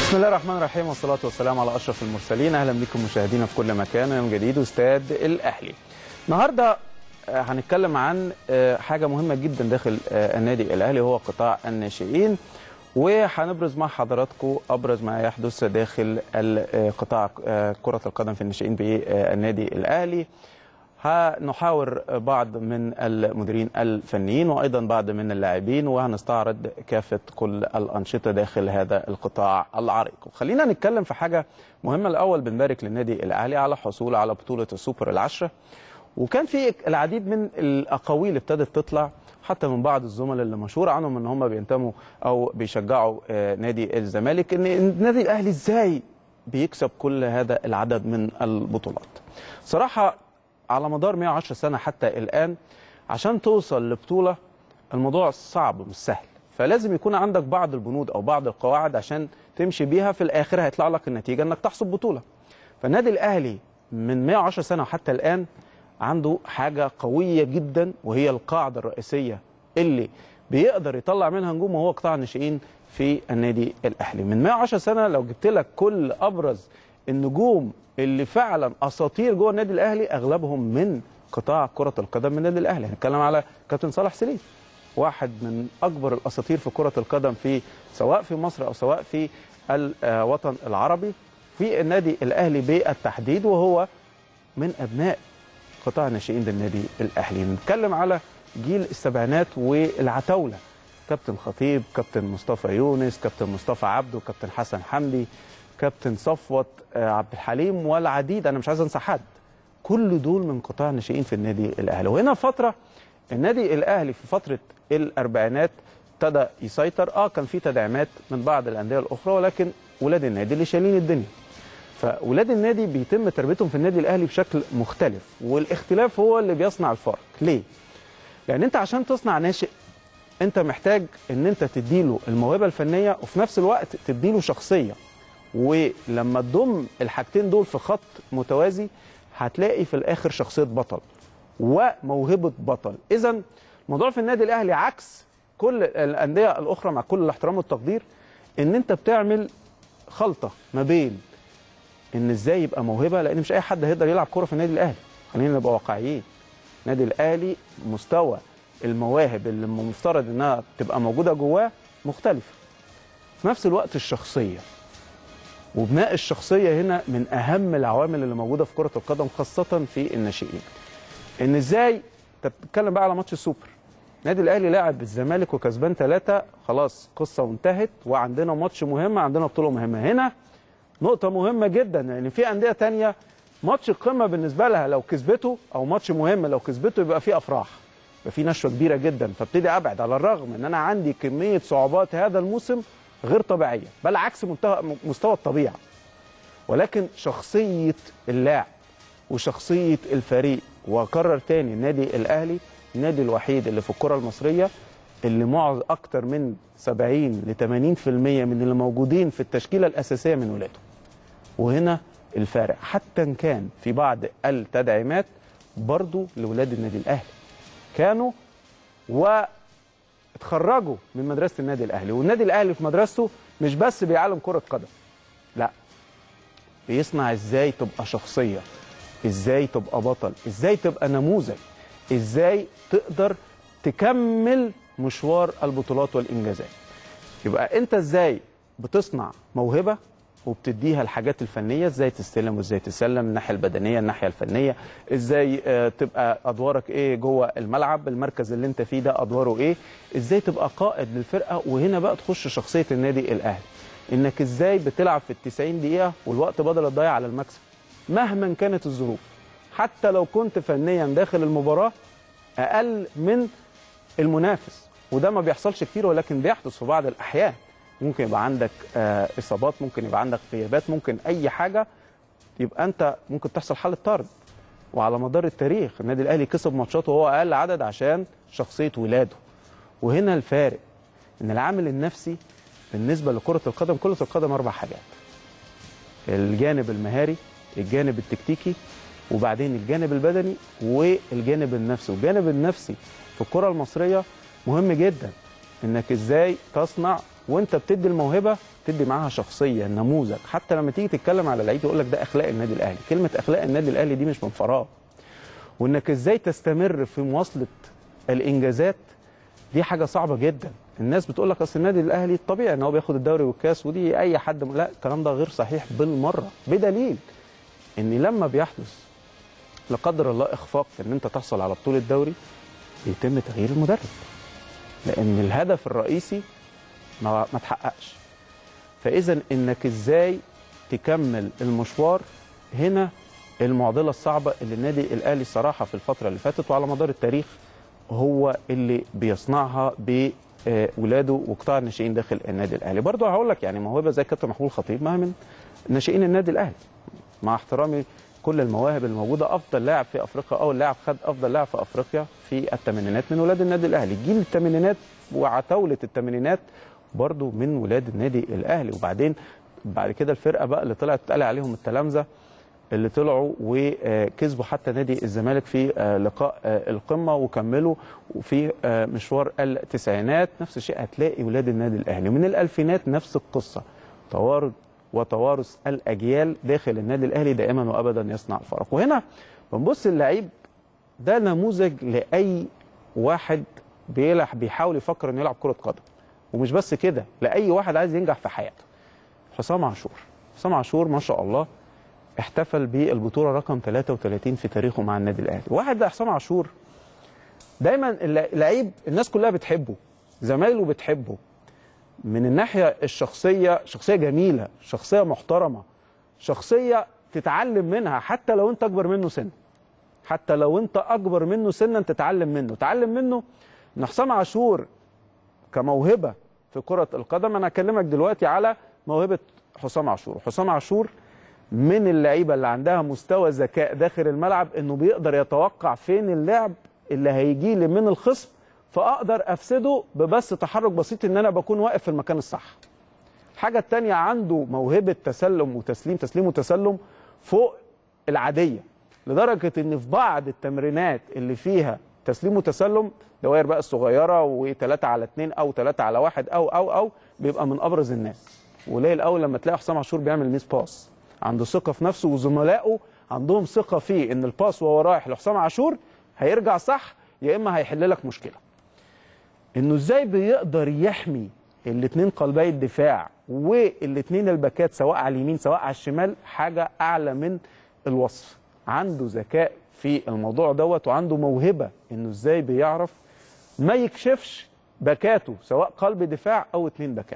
بسم الله الرحمن الرحيم والصلاة والسلام على أشرف المرسلين أهلا بكم مشاهدينا في كل مكان يوم جديد واستاد الأهلي النهاردة آه، هنتكلم عن آه، حاجة مهمة جدا داخل آه، النادي الأهلي هو قطاع الناشئين وهنبرز مع حضراتكم أبرز ما يحدث داخل ال- آه، قطاع آه، كرة القدم في الناشئين بالنادي الأهلي هنحاور بعض من المديرين الفنيين وايضا بعض من اللاعبين وهنستعرض كافه كل الانشطه داخل هذا القطاع العريق. خلينا نتكلم في حاجه مهمه الاول بنبارك للنادي الاهلي على حصوله على بطوله السوبر العشره وكان في العديد من الاقاويل ابتدت تطلع حتى من بعض الزملاء اللي مشهور عنهم ان هم بينتموا او بيشجعوا آه، نادي الزمالك ان النادي الاهلي ازاي بيكسب كل هذا العدد من البطولات. صراحه على مدار 110 سنه حتى الان عشان توصل لبطوله الموضوع صعب مش سهل فلازم يكون عندك بعض البنود او بعض القواعد عشان تمشي بيها في الاخر هيطلع لك النتيجه انك تحصد بطوله فالنادي الاهلي من 110 سنه وحتى الان عنده حاجه قويه جدا وهي القاعده الرئيسيه اللي بيقدر يطلع منها نجوم وهو قطاع الناشئين في النادي الاهلي من 110 سنه لو جبت لك كل ابرز النجوم اللي فعلا اساطير جوه النادي الاهلي اغلبهم من قطاع كره القدم من النادي الاهلي هنتكلم على كابتن صالح سليم واحد من اكبر الاساطير في كره القدم في سواء في مصر او سواء في الوطن العربي في النادي الاهلي بالتحديد وهو من ابناء قطاع الناشئين بالنادي الاهلي نتكلم على جيل السبعينات والعتاوله كابتن خطيب كابتن مصطفى يونس كابتن مصطفى عبده كابتن حسن حمدي كابتن صفوت آه، عبد الحليم والعديد انا مش عايز انسى حد كل دول من قطاع الناشئين في النادي الاهلي وهنا فتره النادي الاهلي في فتره الاربعينات ابتدى يسيطر اه كان في تدعيمات من بعض الانديه الاخرى ولكن ولاد النادي اللي شايلين الدنيا فولاد النادي بيتم تربيتهم في النادي الاهلي بشكل مختلف والاختلاف هو اللي بيصنع الفرق ليه لان انت عشان تصنع ناشئ انت محتاج ان انت تديله الموهبه الفنيه وفي نفس الوقت تديله شخصيه ولما تضم الحاجتين دول في خط متوازي هتلاقي في الاخر شخصيه بطل وموهبه بطل اذا الموضوع في النادي الاهلي عكس كل الانديه الاخرى مع كل الاحترام والتقدير ان انت بتعمل خلطه ما بين ان ازاي يبقى موهبه لان مش اي حد هيقدر يلعب كوره في النادي الاهلي خلينا نبقى واقعيين النادي الاهلي مستوى المواهب اللي المفترض انها تبقى موجوده جواه مختلف في نفس الوقت الشخصيه وبناء الشخصيه هنا من اهم العوامل اللي موجوده في كره القدم خاصه في الناشئين ان ازاي انت بتتكلم بقى على ماتش السوبر النادي الاهلي لاعب الزمالك وكسبان ثلاثه خلاص قصه وانتهت وعندنا ماتش مهم عندنا بطوله مهمه هنا نقطه مهمه جدا لان في انديه تانية ماتش القمه بالنسبه لها لو كسبته او ماتش مهم لو كسبته يبقى فيه افراح يبقى فيه نشوه كبيره جدا فابتدي ابعد على الرغم ان انا عندي كميه صعوبات هذا الموسم غير طبيعيه بل عكس منتهى مستوى الطبيعه ولكن شخصيه اللاعب وشخصيه الفريق واكرر تاني النادي الاهلي النادي الوحيد اللي في الكره المصريه اللي معظم اكتر من 70 ل 80% من اللي موجودين في التشكيله الاساسيه من ولاده وهنا الفارق حتى ان كان في بعض التدعيمات برضو لولاد النادي الاهلي كانوا واتخرجوا من مدرسه النادي الاهلي والنادي الاهلي في مدرسته مش بس بيعلم كره قدم لا بيصنع ازاي تبقى شخصيه ازاي تبقى بطل ازاي تبقى نموذج ازاي تقدر تكمل مشوار البطولات والانجازات يبقى انت ازاي بتصنع موهبه وبتديها الحاجات الفنيه ازاي تستلم وازاي تسلم الناحيه البدنيه الناحيه الفنيه ازاي آه، تبقى ادوارك ايه جوه الملعب المركز اللي انت فيه ده ادواره ايه ازاي تبقى قائد للفرقه وهنا بقى تخش شخصيه النادي الاهلي انك ازاي بتلعب في ال 90 دقيقه والوقت بدل الضيع على المكسب مهما كانت الظروف حتى لو كنت فنيا داخل المباراه اقل من المنافس وده ما بيحصلش كتير ولكن بيحدث في بعض الاحيان ممكن يبقى عندك آه، اصابات ممكن يبقى عندك غيابات ممكن اي حاجه يبقى انت ممكن تحصل حاله طرد وعلى مدار التاريخ النادي الاهلي كسب ماتشاته وهو اقل عدد عشان شخصيه ولاده وهنا الفارق ان العامل النفسي بالنسبه لكره القدم كره القدم اربع حاجات الجانب المهاري الجانب التكتيكي وبعدين الجانب البدني والجانب النفسي والجانب النفسي في الكره المصريه مهم جدا انك ازاي تصنع وانت بتدي الموهبه تدي معاها شخصيه نموذج حتى لما تيجي تتكلم على لعيب يقول لك ده اخلاق النادي الاهلي كلمه اخلاق النادي الاهلي دي مش من فراغ وانك ازاي تستمر في مواصله الانجازات دي حاجه صعبه جدا الناس بتقول لك اصل النادي الاهلي الطبيعي ان هو بياخد الدوري والكاس ودي اي حد لا الكلام ده غير صحيح بالمره بدليل ان لما بيحدث لا قدر الله اخفاق في ان انت تحصل على بطوله دوري بيتم تغيير المدرب لان الهدف الرئيسي ما ما تحققش فاذا انك ازاي تكمل المشوار هنا المعضله الصعبه اللي النادي الاهلي الصراحه في الفتره اللي فاتت وعلى مدار التاريخ هو اللي بيصنعها بولاده وقطاع الناشئين داخل النادي الاهلي برضه هقول لك يعني موهبه زي كابتن محمود الخطيب ما هي من ناشئين النادي الاهلي مع احترامي كل المواهب الموجوده افضل لاعب في افريقيا او اللاعب خد افضل لاعب في افريقيا في الثمانينات من ولاد النادي الاهلي جيل الثمانينات وعتاوله الثمانينات برضو من ولاد النادي الاهلي وبعدين بعد كده الفرقه بقى اللي طلعت اتقال عليهم التلامذه اللي طلعوا وكسبوا حتى نادي الزمالك في لقاء القمه وكملوا في مشوار التسعينات نفس الشيء هتلاقي ولاد النادي الاهلي ومن الالفينات نفس القصه توارد وتوارث الاجيال داخل النادي الاهلي دائما وابدا يصنع الفرق وهنا بنبص اللعيب ده نموذج لاي واحد بيلعب بيحاول يفكر انه يلعب كره قدم ومش بس كده لاي واحد عايز ينجح في حياته حسام عاشور حسام عاشور ما شاء الله احتفل بالبطوله رقم 33 في تاريخه مع النادي الاهلي واحد زي حسام عاشور دايما اللعيب الناس كلها بتحبه زمايله بتحبه من الناحيه الشخصيه شخصيه جميله شخصيه محترمه شخصيه تتعلم منها حتى لو انت اكبر منه سن حتى لو انت اكبر منه سنا تتعلم منه تعلم منه ان حسام عاشور كموهبه في كره القدم انا اكلمك دلوقتي على موهبه حسام عاشور حسام عاشور من اللعيبه اللي عندها مستوى ذكاء داخل الملعب انه بيقدر يتوقع فين اللعب اللي هيجي لي من الخصم فاقدر افسده ببس تحرك بسيط ان انا بكون واقف في المكان الصح. الحاجه الثانيه عنده موهبه تسلم وتسليم تسليم وتسلم فوق العاديه لدرجه ان في بعض التمرينات اللي فيها تسليم وتسلم دوائر بقى الصغيره وثلاثه على اثنين او ثلاثه على واحد او او او بيبقى من ابرز الناس. قليل قوي لما تلاقي حسام عاشور بيعمل ميس باس عنده ثقه في نفسه وزملائه عندهم ثقه فيه ان الباس وهو رايح لحسام عاشور هيرجع صح يا اما هيحل لك مشكله. انه ازاي بيقدر يحمي الاثنين قلبي الدفاع والاثنين الباكات سواء على اليمين سواء على الشمال حاجه اعلى من الوصف عنده ذكاء في الموضوع دوت وعنده موهبه انه ازاي بيعرف ما يكشفش باكاته سواء قلب دفاع او اثنين باكات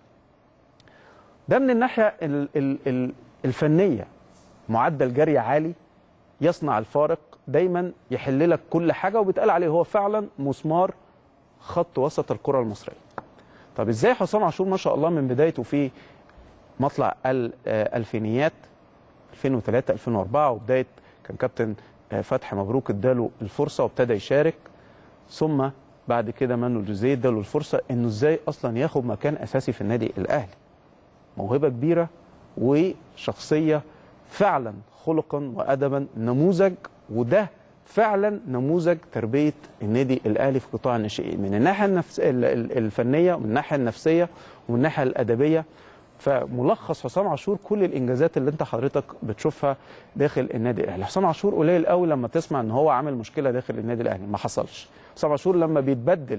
ده من الناحيه ال ال ال الفنيه معدل جري عالي يصنع الفارق دايما يحل لك كل حاجه وبيتقال عليه هو فعلا مسمار خط وسط الكره المصريه. طب ازاي حسام عاشور ما شاء الله من بدايته في مطلع الالفينيات 2003 2004 وبدايه كان كابتن فتحي مبروك اداله الفرصه وابتدى يشارك ثم بعد كده مانو الجوزيه اداله الفرصه انه ازاي اصلا ياخد مكان اساسي في النادي الاهلي. موهبه كبيره وشخصيه فعلا خلقا وادبا نموذج وده فعلا نموذج تربيه النادي الاهلي في قطاع الناشئين من الناحيه النفس الفنيه ومن الناحيه النفسيه ومن الناحيه الادبيه فملخص حسام عاشور كل الانجازات اللي انت حضرتك بتشوفها داخل النادي الاهلي حسام عاشور قليل قوي لما تسمع ان هو عامل مشكله داخل النادي الاهلي ما حصلش حسام عاشور لما بيتبدل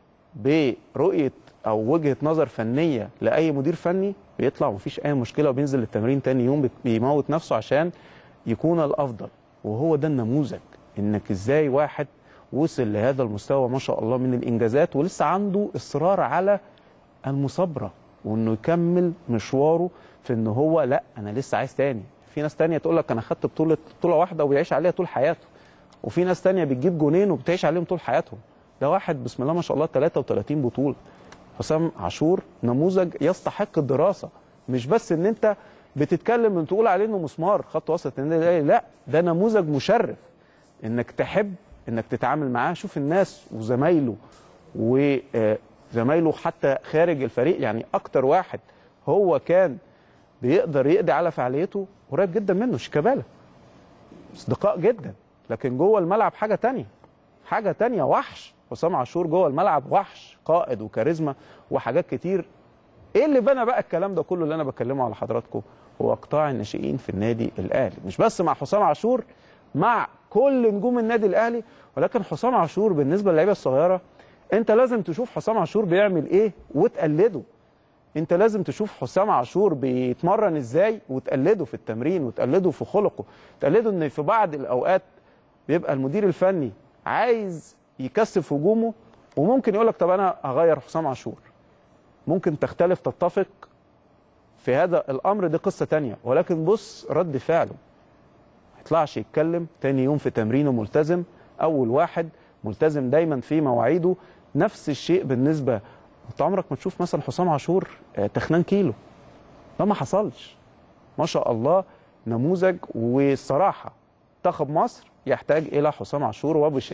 برؤيه او وجهه نظر فنيه لاي مدير فني بيطلع ومفيش اي مشكله وبينزل التمرين تاني يوم بيموت نفسه عشان يكون الافضل وهو ده النموذج انك ازاي واحد وصل لهذا المستوى ما شاء الله من الانجازات ولسه عنده اصرار على المصابره وانه يكمل مشواره في ان هو لا انا لسه عايز تاني في ناس تانية تقول لك انا خدت بطوله بطوله واحده وبيعيش عليها طول حياته وفي ناس تانية بتجيب جونين وبتعيش عليهم طول حياتهم ده واحد بسم الله ما شاء الله 33 بطوله حسام عاشور نموذج يستحق الدراسه مش بس ان انت بتتكلم ان تقول عليه انه مسمار خط وسط النادي الاهلي لا ده نموذج مشرف انك تحب انك تتعامل معاه شوف الناس وزمايله وزمايله حتى خارج الفريق يعني اكتر واحد هو كان بيقدر يقضي على فعاليته قريب جدا منه شيكابالا اصدقاء جدا لكن جوه الملعب حاجه تانية حاجه تانية وحش حسام عاشور جوه الملعب وحش قائد وكاريزما وحاجات كتير ايه اللي بنى بقى الكلام ده كله اللي انا بكلمه على حضراتكم هو قطاع الناشئين في النادي الاهلي مش بس مع حسام عاشور مع كل نجوم النادي الاهلي ولكن حسام عاشور بالنسبه للعيبه الصغيره انت لازم تشوف حسام عاشور بيعمل ايه وتقلده انت لازم تشوف حسام عاشور بيتمرن ازاي وتقلده في التمرين وتقلده في خلقه تقلده ان في بعض الاوقات بيبقى المدير الفني عايز يكثف هجومه وممكن يقول لك طب انا اغير حسام عاشور ممكن تختلف تتفق في هذا الامر دي قصه تانية ولكن بص رد فعله ما يطلعش يتكلم تاني يوم في تمرينه ملتزم اول واحد ملتزم دايما في مواعيده نفس الشيء بالنسبه انت عمرك ما تشوف مثلا حسام عاشور آه، تخنان كيلو ده ما حصلش ما شاء الله نموذج والصراحه منتخب مصر يحتاج الى حسام عاشور وبشده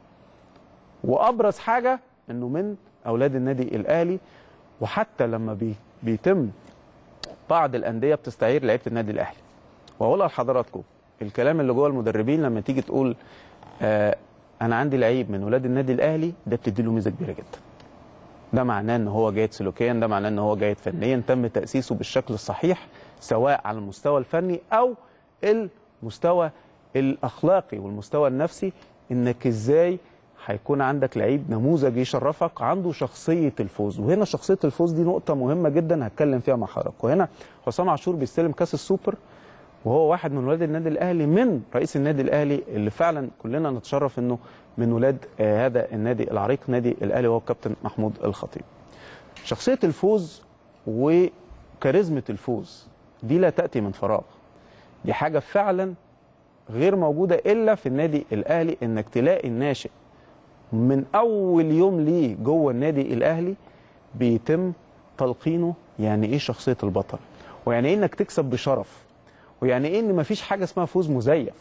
وابرز حاجه انه من اولاد النادي الاهلي وحتى لما بي بيتم بعض الانديه بتستعير لعيبه النادي الاهلي واقولها لحضراتكم الكلام اللي جوه المدربين لما تيجي تقول آه انا عندي لعيب من ولاد النادي الاهلي ده بتدي له ميزه كبيره جدا ده معناه ان هو جيد سلوكيا ده معناه ان هو جيد فنيا تم تاسيسه بالشكل الصحيح سواء على المستوى الفني او المستوى الاخلاقي والمستوى النفسي انك ازاي هيكون عندك لعيب نموذج يشرفك عنده شخصيه الفوز وهنا شخصيه الفوز دي نقطه مهمه جدا هتكلم فيها مع حضرتك وهنا حسام عاشور بيستلم كاس السوبر وهو واحد من ولاد النادي الاهلي من رئيس النادي الاهلي اللي فعلا كلنا نتشرف انه من ولاد آه هذا النادي العريق نادي الاهلي وهو الكابتن محمود الخطيب. شخصيه الفوز وكاريزمه الفوز دي لا تاتي من فراغ. دي حاجه فعلا غير موجوده الا في النادي الاهلي انك تلاقي الناشئ من اول يوم ليه جوه النادي الاهلي بيتم تلقينه يعني ايه شخصيه البطل ويعني ايه انك تكسب بشرف ويعني ايه ان مفيش حاجه اسمها فوز مزيف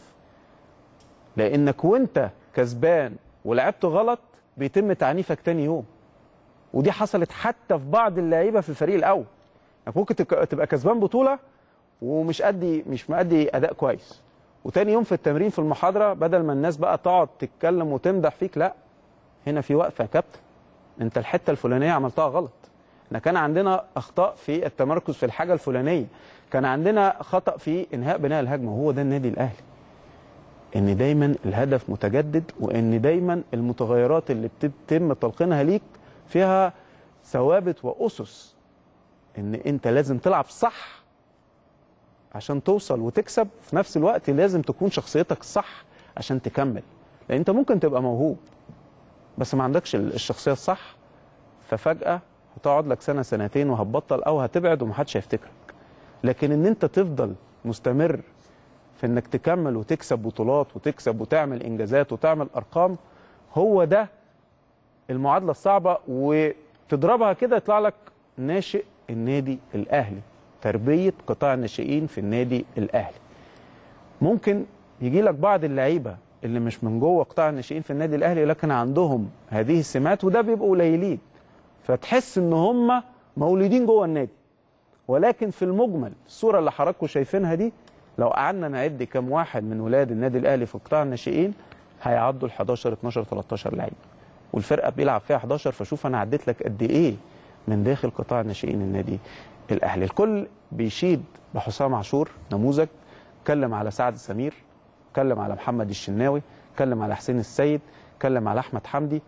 لانك وانت كسبان ولعبت غلط بيتم تعنيفك تاني يوم ودي حصلت حتى في بعض اللعيبه في الفريق الاول يعني ممكن تك- تبقى كسبان بطوله ومش قدي مش مأدي اداء كويس وتاني يوم في التمرين في المحاضره بدل ما الناس بقى تقعد تتكلم وتمدح فيك لا هنا في وقفه يا كابتن انت الحته الفلانيه عملتها غلط احنا كان عندنا اخطاء في التمركز في الحاجه الفلانيه كان عندنا خطا في انهاء بناء الهجمه وهو ده النادي الاهلي ان دايما الهدف متجدد وان دايما المتغيرات اللي بتتم تلقينها ليك فيها ثوابت واسس ان انت لازم تلعب صح عشان توصل وتكسب في نفس الوقت لازم تكون شخصيتك صح عشان تكمل لان انت ممكن تبقى موهوب بس ما عندكش ال- الشخصيه الصح ففجاه هتقعد لك سنه سنتين وهتبطل او هتبعد ومحدش هيفتكرك لكن ان انت تفضل مستمر في انك تكمل وتكسب بطولات وتكسب وتعمل انجازات وتعمل ارقام هو ده المعادله الصعبه وتضربها كده يطلع لك ناشئ النادي الاهلي تربيه قطاع الناشئين في النادي الاهلي ممكن يجي لك بعض اللعيبه اللي مش من جوه قطاع الناشئين في النادي الاهلي لكن عندهم هذه السمات وده بيبقوا قليلين فتحس ان هم مولودين جوه النادي ولكن في المجمل الصوره اللي حضراتكم شايفينها دي لو قعدنا نعد كم واحد من ولاد النادي الاهلي في قطاع الناشئين هيعدوا ال 11 12 13 لعيب والفرقه بيلعب فيها 11 فشوف انا عديت لك قد ايه من داخل قطاع الناشئين النادي الاهلي الكل بيشيد بحسام عاشور نموذج اتكلم على سعد سمير اتكلم على محمد الشناوي اتكلم على حسين السيد اتكلم على احمد حمدي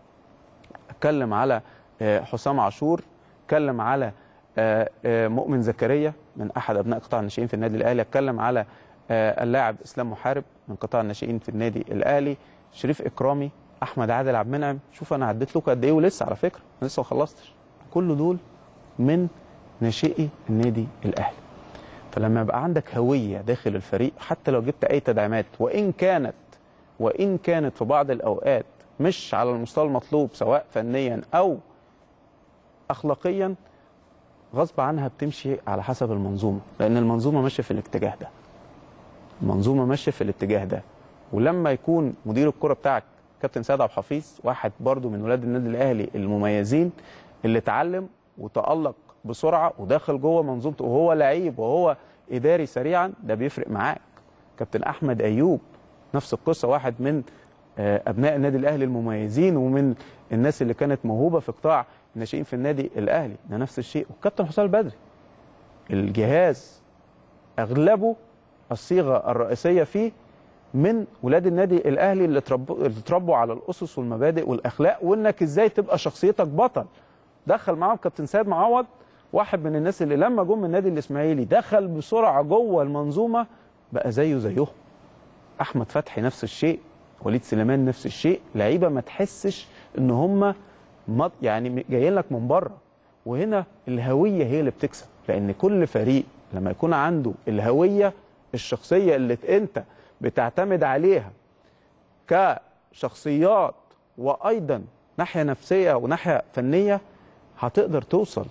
اتكلم على آه، حسام عاشور اتكلم على آه، آه، مؤمن زكريا من احد ابناء قطاع الناشئين في النادي الاهلي اتكلم على آه، اللاعب اسلام محارب من قطاع الناشئين في النادي الاهلي شريف اكرامي احمد عادل عبد المنعم شوف انا عديت لكم قد ايه ولسه على فكره أنا لسه ما خلصتش كل دول من ناشئي النادي الاهلي فلما يبقى عندك هويه داخل الفريق حتى لو جبت اي تدعيمات وان كانت وان كانت في بعض الاوقات مش على المستوى المطلوب سواء فنيا او اخلاقيا غصب عنها بتمشي على حسب المنظومه لان المنظومه ماشيه في الاتجاه ده المنظومه ماشيه في الاتجاه ده ولما يكون مدير الكره بتاعك كابتن سيد عبد الحفيظ واحد برضو من ولاد النادي الاهلي المميزين اللي اتعلم وتالق بسرعه ودخل جوه منظومته وهو لعيب وهو اداري سريعا ده بيفرق معاك كابتن احمد ايوب نفس القصه واحد من آه، ابناء النادي الاهلي المميزين ومن الناس اللي كانت موهوبه في قطاع الناشئين في النادي الاهلي ده نفس الشيء والكابتن حسام البدري الجهاز اغلبه الصيغه الرئيسيه فيه من ولاد النادي الاهلي اللي اتربوا اللي اتربوا على الاسس والمبادئ والاخلاق وانك ازاي تبقى شخصيتك بطل دخل معاهم كابتن سيد معوض واحد من الناس اللي لما جم من النادي الاسماعيلي دخل بسرعه جوه المنظومه بقى زيه زيهم احمد فتحي نفس الشيء وليد سليمان نفس الشيء لعيبه ما تحسش ان هم مط- يعني جايين لك من بره وهنا الهويه هي اللي بتكسب لان كل فريق لما يكون عنده الهويه الشخصيه اللي انت بتعتمد عليها كشخصيات وايضا ناحيه نفسيه وناحيه فنيه هتقدر توصل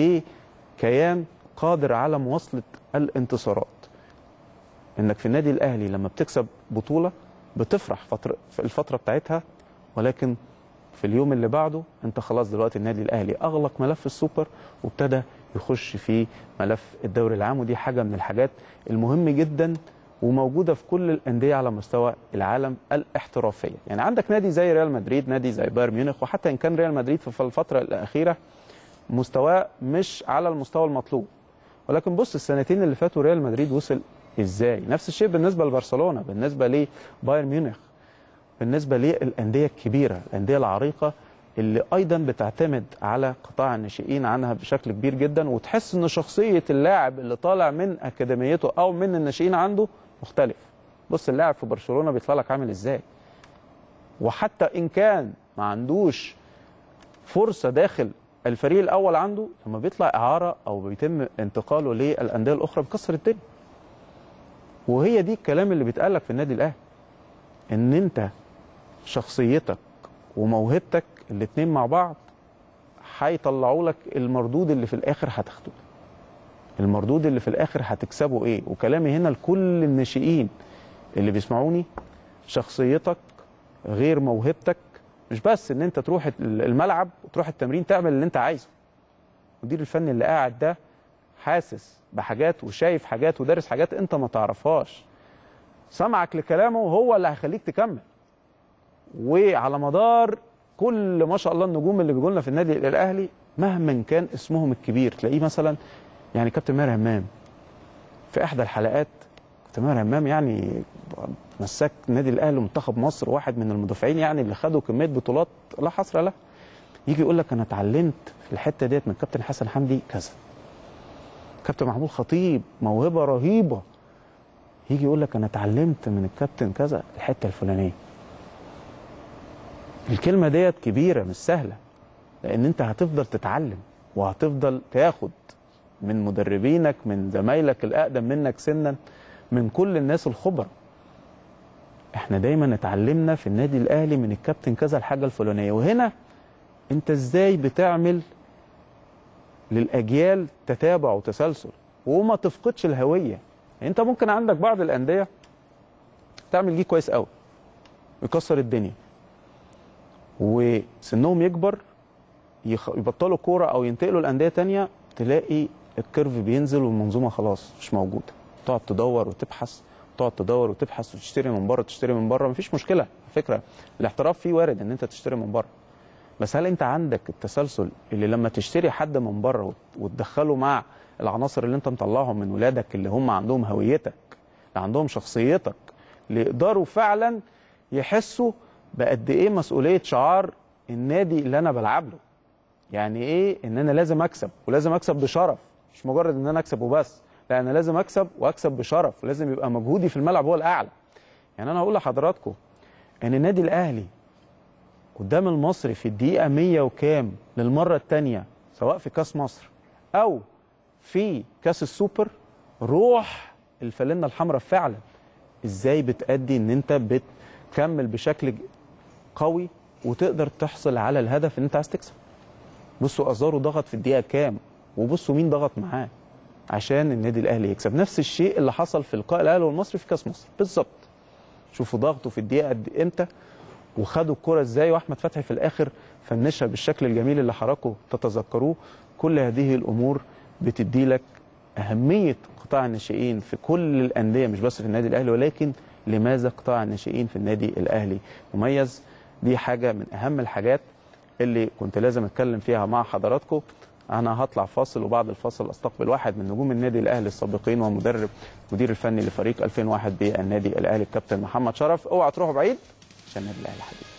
لكيان قادر على مواصله الانتصارات انك في النادي الاهلي لما بتكسب بطوله بتفرح فترة في الفتره بتاعتها ولكن في اليوم اللي بعده انت خلاص دلوقتي النادي الاهلي اغلق ملف السوبر وابتدى يخش في ملف الدوري العام ودي حاجه من الحاجات المهم جدا وموجوده في كل الانديه على مستوى العالم الاحترافيه يعني عندك نادي زي ريال مدريد نادي زي بايرن ميونخ وحتى ان كان ريال مدريد في الفتره الاخيره مستواه مش على المستوى المطلوب ولكن بص السنتين اللي فاتوا ريال مدريد وصل ازاي نفس الشيء بالنسبه لبرشلونه بالنسبه لبايرن ميونخ بالنسبه للانديه الكبيره الانديه العريقه اللي ايضا بتعتمد على قطاع الناشئين عنها بشكل كبير جدا وتحس ان شخصيه اللاعب اللي طالع من اكاديميته او من الناشئين عنده مختلف بص اللاعب في برشلونه بيطلع لك عامل ازاي وحتى ان كان ما عندوش فرصه داخل الفريق الاول عنده لما بيطلع اعاره او بيتم انتقاله للانديه الاخرى بيكسر الدنيا وهي دي الكلام اللي بيتقال لك في النادي الاهلي ان انت شخصيتك وموهبتك الاتنين مع بعض هيطلعوا لك المردود اللي في الاخر هتاخده المردود اللي في الاخر هتكسبه ايه وكلامي هنا لكل الناشئين اللي بيسمعوني شخصيتك غير موهبتك مش بس ان انت تروح الملعب وتروح التمرين تعمل اللي انت عايزه المدير الفني اللي قاعد ده حاسس بحاجات وشايف حاجات ودارس حاجات انت ما تعرفهاش سمعك لكلامه هو اللي هيخليك تكمل وعلى مدار كل ما شاء الله النجوم اللي بيجوا لنا في النادي الاهلي مهما كان اسمهم الكبير تلاقيه مثلا يعني كابتن ماهر همام في احدى الحلقات كابتن ماهر همام يعني مساك النادي الاهلي ومنتخب مصر واحد من المدافعين يعني اللي خدوا كميه بطولات لا حصر لها يجي يقول لك انا اتعلمت في الحته ديت من كابتن حسن حمدي كذا كابتن محمود خطيب موهبه رهيبه يجي يقول لك انا اتعلمت من الكابتن كذا الحته الفلانيه الكلمه ديت كبيره مش سهله لان انت هتفضل تتعلم وهتفضل تاخد من مدربينك من زمايلك الاقدم منك سنا من كل الناس الخبراء احنا دايما اتعلمنا في النادي الاهلي من الكابتن كذا الحاجه الفلانيه وهنا انت ازاي بتعمل للاجيال تتابع وتسلسل وما تفقدش الهويه يعني انت ممكن عندك بعض الانديه تعمل جيل كويس قوي يكسر الدنيا وسنهم يكبر يخ... يبطلوا كوره او ينتقلوا لانديه تانية تلاقي الكيرف بينزل والمنظومه خلاص مش موجوده تقعد تدور وتبحث تقعد تدور وتبحث وتشتري من بره تشتري من بره مفيش مشكله على فكره الاحتراف فيه وارد ان انت تشتري من بره بس هل انت عندك التسلسل اللي لما تشتري حد من بره وتدخله مع العناصر اللي انت مطلعهم من ولادك اللي هم عندهم هويتك اللي عندهم شخصيتك اللي يقدروا فعلا يحسوا بقد ايه مسؤوليه شعار النادي اللي انا بلعب له يعني ايه ان انا لازم اكسب ولازم اكسب بشرف مش مجرد ان انا اكسب وبس لا انا لازم اكسب واكسب بشرف لازم يبقى مجهودي في الملعب هو الاعلى يعني انا هقول لحضراتكم ان النادي الاهلي قدام المصري في الدقيقه 100 وكام للمره الثانيه سواء في كاس مصر او في كاس السوبر روح الفانلة الحمراء فعلا ازاي بتأدي ان انت بتكمل بشكل قوي وتقدر تحصل على الهدف ان انت عايز تكسب بصوا ازارو ضغط في الدقيقه كام وبصوا مين ضغط معاه عشان النادي الاهلي يكسب نفس الشيء اللي حصل في لقاء الاهلي والمصري في كاس مصر بالظبط شوفوا ضغطه في الدقيقه قد امتى وخدوا الكره ازاي واحمد فتحي في الاخر فنشها بالشكل الجميل اللي حضراتكم تتذكروه كل هذه الامور بتدي لك اهميه قطاع الناشئين في كل الانديه مش بس في النادي الاهلي ولكن لماذا قطاع الناشئين في النادي الاهلي مميز دي حاجه من اهم الحاجات اللي كنت لازم اتكلم فيها مع حضراتكم انا هطلع فاصل وبعد الفاصل استقبل واحد من نجوم النادي الاهلي السابقين ومدرب مدير الفني لفريق 2001 بالنادي الاهلي الكابتن محمد شرف اوعى تروحوا بعيد عشان النادي الاهلي حبيبي